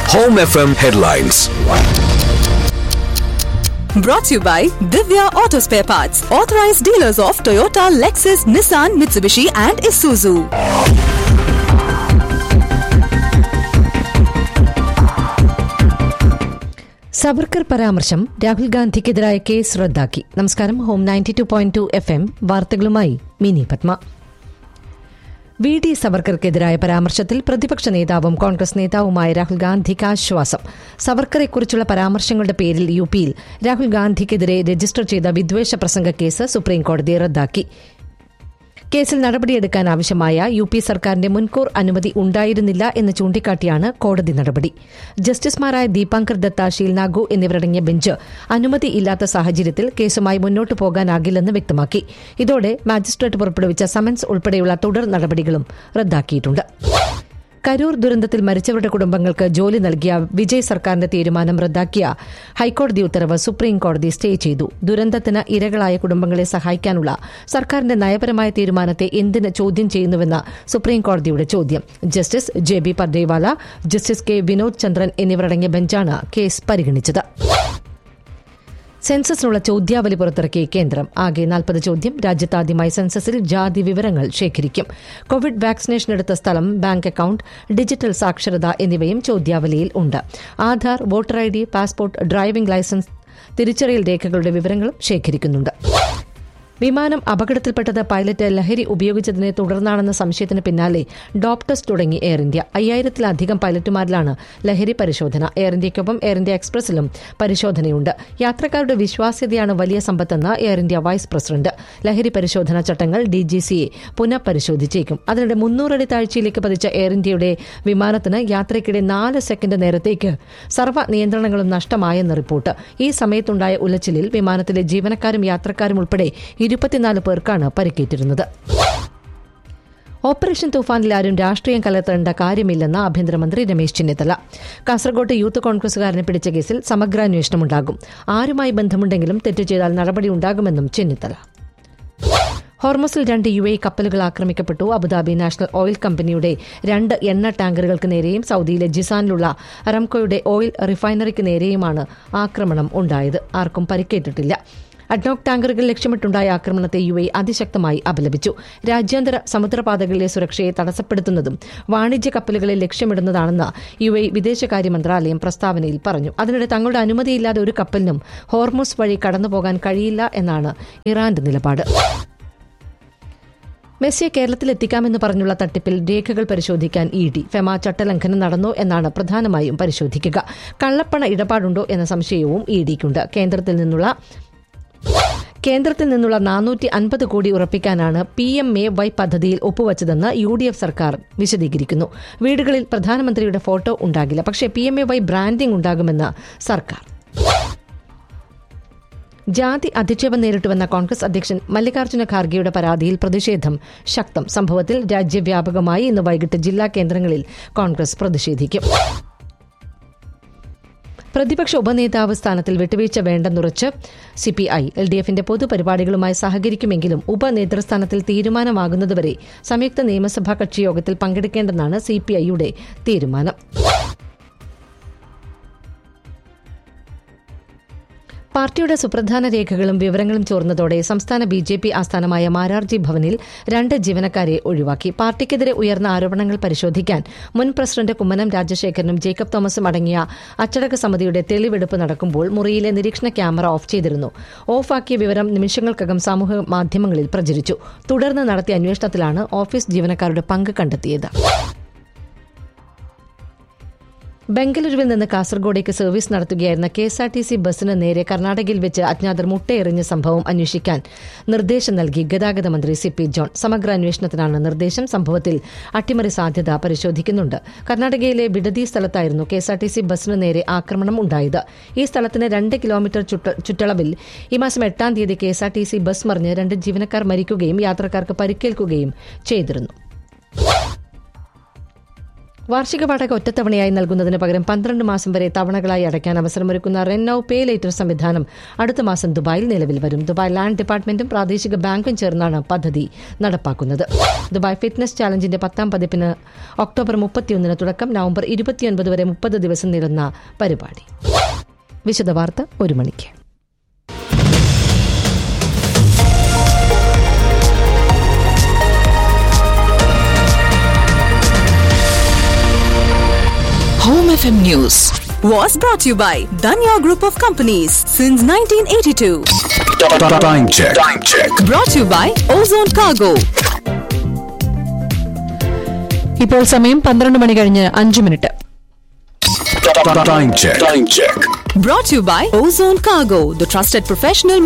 Home FM headlines. Brought to you by Divya Auto Spare Parts, authorized dealers of Toyota, Lexus, Nissan, Mitsubishi, and Isuzu. Savarkar പരാമർശം Rahul ഗാന്ധിക്കെതിരായ case റദ്ദാക്കി നമസ്കാരം ഹോം ninety two point two F M വാർത്തകളുമായി Mini Padma V D സവർക്കർക്കെതിരായ പരാമർശത്തിൽ പ്രതിപക്ഷ നേതാവും കോൺഗ്രസ് നേതാവുമായ രാഹുൽ ഗാന്ധിക്ക് ആശ്വാസം സവർക്കറെക്കുറിച്ചുള്ള പരാമർശങ്ങളുടെ പേരിൽ യു പിയിൽ രാഹുൽ ഗാന്ധിക്കെതിരെ രജിസ്റ്റർ ചെയ്ത വിദ്വേഷ പ്രസംഗ കേസ് സുപ്രീംകോടതി റദ്ദാക്കി കേസിൽ നടപടിയെടുക്കാൻ ആവശ്യമായ യു പി സർക്കാരിന്റെ മുൻകൂർ അനുമതി ഉണ്ടായിരുന്നില്ല എന്ന് ചൂണ്ടിക്കാട്ടിയാണ് കോടതി നടപടി ജസ്റ്റിസുമാരായ ദീപാങ്കർ ദത്ത ഷീൽനാഗു എന്നിവരടങ്ങിയ ബെഞ്ച് അനുമതി ഇല്ലാത്ത സാഹചര്യത്തിൽ കേസുമായി മുന്നോട്ടു പോകാനാകില്ലെന്ന് വ്യക്തമാക്കി ഇതോടെ മാജിസ്ട്രേറ്റ് പുറപ്പെടുവിച്ച സമൻസ് ഉൾപ്പെടെയുള്ള തുടർ നടപടികളും റദ്ദാക്കിയിട്ടുണ്ട് കരൂർ ദുരന്തത്തിൽ മരിച്ചവരുടെ കുടുംബങ്ങൾക്ക് ജോലി നൽകിയ വിജയ് സർക്കാരിന്റെ തീരുമാനം റദ്ദാക്കിയ ഹൈക്കോടതി ഉത്തരവ് സുപ്രീം കോടതി സ്റ്റേ ചെയ്തു ദുരന്തത്തിന് ഇരകളായ കുടുംബങ്ങളെ സഹായിക്കാനുള്ള സർക്കാരിന്റെ നയപരമായ തീരുമാനത്തെ എന്തിന് ചോദ്യം ചെയ്യുന്നുവെന്ന സുപ്രീം കോടതിയുടെ ചോദ്യം justice J B Pardiwala justice K Vinod Chandran എന്നിവരടങ്ങിയ ബെഞ്ചാണ് കേസ് പരിഗണിച്ചത് സെൻസസിനുള്ള ചോദ്യാവലി പുറത്തിറക്കിയ കേന്ദ്രം ആകെ നാൽപ്പത് ചോദ്യം രാജ്യത്താദ്യമായി സെൻസസിൽ ജാതി വിവരങ്ങൾ ശേഖരിക്കും കോവിഡ് വാക്സിനേഷൻ എടുത്ത സ്ഥലം ബാങ്ക് അക്കൌണ്ട് ഡിജിറ്റൽ സാക്ഷരത എന്നിവയും ചോദ്യാവലിയിൽ ഉണ്ട് Aadhaar voter I D passport driving licence തിരിച്ചറിയൽ രേഖകളുടെ വിവരങ്ങളും ശേഖരിക്കുന്നുണ്ട് വിമാനം അപകടത്തിൽപ്പെട്ടത് പൈലറ്റ് ലഹരി ഉപയോഗിച്ചതിനെ തുടർന്നാണെന്ന സംശയത്തിന് പിന്നാലെ ഡോപ്റ്റസ് തുടങ്ങി എയർ ഇന്ത്യ അയ്യായിരത്തിലധികം പൈലറ്റുമാരിലാണ് ലഹരി പരിശോധന എയർ ഇന്ത്യയ്ക്കൊപ്പം എയർ ഇന്ത്യ എക്സ്പ്രസിലും പരിശോധനയുണ്ട് യാത്രക്കാരുടെ വിശ്വാസ്യതയാണ് വലിയ സമ്പത്തെന്ന് എയർ ഇന്ത്യ വൈസ് പ്രസിഡന്റ് ലഹരി പരിശോധനാ ചട്ടങ്ങൾ ഡിജിസിയെ പുനഃപരിശോധിച്ചേക്കും അതിനിടെ മുന്നൂറടി താഴ്ചയിലേക്ക് പതിച്ച എയർ ഇന്ത്യയുടെ വിമാനത്തിന് യാത്രയ്ക്കിടെ നാല് സെക്കൻഡ് നേരത്തേക്ക് സർവ്വ നിയന്ത്രണങ്ങളും നഷ്ടമായെന്ന് റിപ്പോർട്ട് ഈ സമയത്തുണ്ടായ ഉലച്ചിലിൽ വിമാനത്തിലെ ജീവനക്കാരും യാത്രക്കാരും ഉൾപ്പെടെ ഇരുപത്തിനാല് പേർക്കാണ് പരിക്കേറ്റിരുന്നത് ഓപ്പറേഷൻ തൂഫാനിൽ ആരും രാഷ്ട്രീയം കലർത്തേണ്ട കാര്യമില്ലെന്ന് ആഭ്യന്തരമന്ത്രി രമേശ് ചെന്നിത്തല കാസർകോട്ട് യൂത്ത് കോൺഗ്രസുകാരനെ പിടിച്ച കേസിൽ സമഗ്രാന്വേഷണമുണ്ടാകും ആരുമായി ബന്ധമുണ്ടെങ്കിലും തെറ്റ് ചെയ്താൽ നടപടി ഉണ്ടാകുമെന്നും ചെന്നിത്തല ഹോർമസിൽ രണ്ട് യു എ കപ്പലുകൾ ആക്രമിക്കപ്പെട്ടു അബുദാബി നാഷണൽ ഓയിൽ കമ്പനിയുടെ രണ്ട് എണ്ണ ടാങ്കറുകൾക്ക് നേരെയും സൌദിയിലെ ജിസാനിലുള്ള അറംകോയുടെ ഓയിൽ റിഫൈനറിക്ക് നേരെയുമാണ് ആക്രമണം ഉണ്ടായത് ആർക്കും പരിക്കേറ്റിട്ടില്ല അഡ്നോക് ടാങ്കറുകൾ ലക്ഷ്യമിട്ടുണ്ടായ ആക്രമണത്തെ യു എ അതിശക്തമായി അപലപിച്ചു രാജ്യാന്തര സമുദ്രപാതകളിലെ സുരക്ഷയെ തടസ്സപ്പെടുത്തുന്നതും വാണിജ്യ കപ്പലുകളെ ലക്ഷ്യമിടുന്നതാണെന്ന് യു എ വിദേശകാര്യ മന്ത്രാലയം പ്രസ്താവനയിൽ പറഞ്ഞു അതിനിടെ തങ്ങളുടെ അനുമതിയില്ലാതെ ഒരു കപ്പലിനും ഹോർമോസ് വഴി കടന്നുപോകാൻ കഴിയില്ല എന്നാണ് ഇറാന്റെ നിലപാട് മെസ്സിയെ കേരളത്തിൽ എത്തിക്കാമെന്ന് പറഞ്ഞുള്ള തട്ടിപ്പിൽ രേഖകൾ പരിശോധിക്കാൻ ഇ ഡി ഫെമ ചട്ടലംഘനം നടന്നോ എന്നാണ് പ്രധാനമായും പരിശോധിക്കുക കള്ളപ്പണ ഇടപാടുണ്ടോ എന്ന സംശയവും ഇ ഡിക്കുണ്ട് കേന്ദ്രത്തിൽ നിന്നുള്ള കേന്ദ്രത്തിൽ നിന്നുള്ള നാനൂറ്റി അൻപത് കോടി ഉറപ്പിക്കാനാണ് പി എം എ വൈ പദ്ധതിയിൽ ഒപ്പുവച്ചതെന്ന് യു ഡി എഫ് സർക്കാർ വിശദീകരിക്കുന്നു വീടുകളിൽ പ്രധാനമന്ത്രിയുടെ ഫോട്ടോ ഉണ്ടാകില്ല പക്ഷേ P M A Y branding ഉണ്ടാകുമെന്ന് സർക്കാർ ജാതി അധിക്ഷേപം നേരിട്ടുവെന്ന കോൺഗ്രസ് അധ്യക്ഷൻ മല്ലികാർജ്ജുന ഖാർഗെയുടെ പരാതിയിൽ പ്രതിഷേധം ശക്തം സംഭവത്തിൽ രാജ്യവ്യാപകമായി ഇന്ന് വൈകിട്ട് ജില്ലാ കേന്ദ്രങ്ങളിൽ കോൺഗ്രസ് പ്രതിഷേധിക്കും പ്രതിപക്ഷ ഉപനേതാവ് സ്ഥാനത്തിൽ വിട്ടുവീഴ്ച വേണ്ടെന്നുറച്ച് സിപിഐ എൽ ഡി എഫിന്റെ പൊതുപരിപാടികളുമായി സഹകരിക്കുമെങ്കിലും ഉപനേതൃസ്ഥാനത്തിൽ തീരുമാനമാകുന്നതുവരെ സംയുക്ത നിയമസഭാ കക്ഷി യോഗത്തിൽ പങ്കെടുക്കേണ്ടെന്നാണ് സിപിഐയുടെ തീരുമാനം പാർട്ടിയുടെ സുപ്രധാന രേഖകളും വിവരങ്ങളും ചോർന്നതോടെ സംസ്ഥാന ബി ജെ പി ആസ്ഥാനമായ മാരാർജി ഭവനിൽ രണ്ട് ജീവനക്കാരെ ഒഴിവാക്കി പാർട്ടിക്കെതിരെ ഉയർന്ന ആരോപണങ്ങൾ പരിശോധിക്കാൻ മുൻ പ്രസിഡന്റ് കുമ്മനം രാജശേഖരനും ജേക്കബ് തോമസും അടങ്ങിയ അച്ചടക്ക സമിതിയുടെ തെളിവെടുപ്പ് നടക്കുമ്പോൾ മുറിയിലെ നിരീക്ഷണ ക്യാമറ ഓഫ് ചെയ്തിരുന്നു ഓഫാക്കിയ വിവരം നിമിഷങ്ങൾക്കകം സാമൂഹിക മാധ്യമങ്ങളിൽ പ്രചരിച്ചു തുടർന്ന് നടത്തിയ അന്വേഷണത്തിലാണ് ഓഫീസ് ജീവനക്കാരുടെ പങ്ക് കണ്ടെത്തിയത് ബംഗളൂരുവിൽ നിന്ന് കാസർഗോഡേക്ക് സർവീസ് നടത്തുകയായിരുന്ന K S R T C ബസ്സിന് നേരെ കർണാടകയിൽ വെച്ച് അജ്ഞാതർ മുട്ടയെറിഞ്ഞ സംഭവം അന്വേഷിക്കാൻ നിർദ്ദേശം നൽകി ഗതാഗത മന്ത്രി സി പി ജോൺ സമഗ്ര അന്വേഷണത്തിനാണ് നിർദ്ദേശം സംഭവത്തിൽ അട്ടിമറി സാധ്യത പരിശോധിക്കുന്നുണ്ട് കർണാടകയിലെ ബിഡദി സ്ഥലത്തായിരുന്നു K S R T C ബസ്സിന് നേരെ ആക്രമണം ഉണ്ടായത് ഈ സ്ഥലത്തിന് രണ്ട് കിലോമീറ്റർ ചുറ്റ- ചുറ്റളവിൽ ഈ മാസം എട്ടാം തീയതി K S R T C bus മറിഞ്ഞ് രണ്ട് ജീവനക്കാർ മരിക്കുകയും യാത്രക്കാർക്ക് പരിക്കേൽക്കുകയും ചെയ്തിരുന്നു വാർഷിക വാടക ഒറ്റത്തവണയായി നൽകുന്നതിന് പകരം പന്ത്രണ്ട് മാസം വരെ തവണകളായി അടയ്ക്കാൻ അവസരമൊരുക്കുന്ന റെന്നൌ പേ ലേറ്റർ സംവിധാനം അടുത്ത മാസം ദുബായിൽ നിലവിൽ വരും ദുബായ് ലാൻഡ് ഡിപ്പാർട്ട്മെന്റും പ്രാദേശിക ബാങ്കും ചേർന്നാണ് പദ്ധതി നടപ്പാക്കുന്നത് ദുബായ് ഫിറ്റ്നസ് ചാലഞ്ചിന്റെ പത്താം പതിപ്പിന് ഒക്ടോബർ മുപ്പത്തിയൊന്നിന് തുടക്കം നവംബർ ഇരുപത്തിയൊൻപത് വരെ മുപ്പത് ദിവസം നീളുന്ന പരിപാടി വിശദവാർത്ത ഒരു മണിക്ക് Home FM News was brought to you by Danya Group of Companies since 1982. Time check. Time check. Brought to you by Ozone Cargo. ഇപ്പോൾ സമയം പന്ത്രണ്ട് മണി കഴിഞ്ഞ് അഞ്ച് minute Time check. Time check. Brought to you by Ozone Cargo, the trusted professional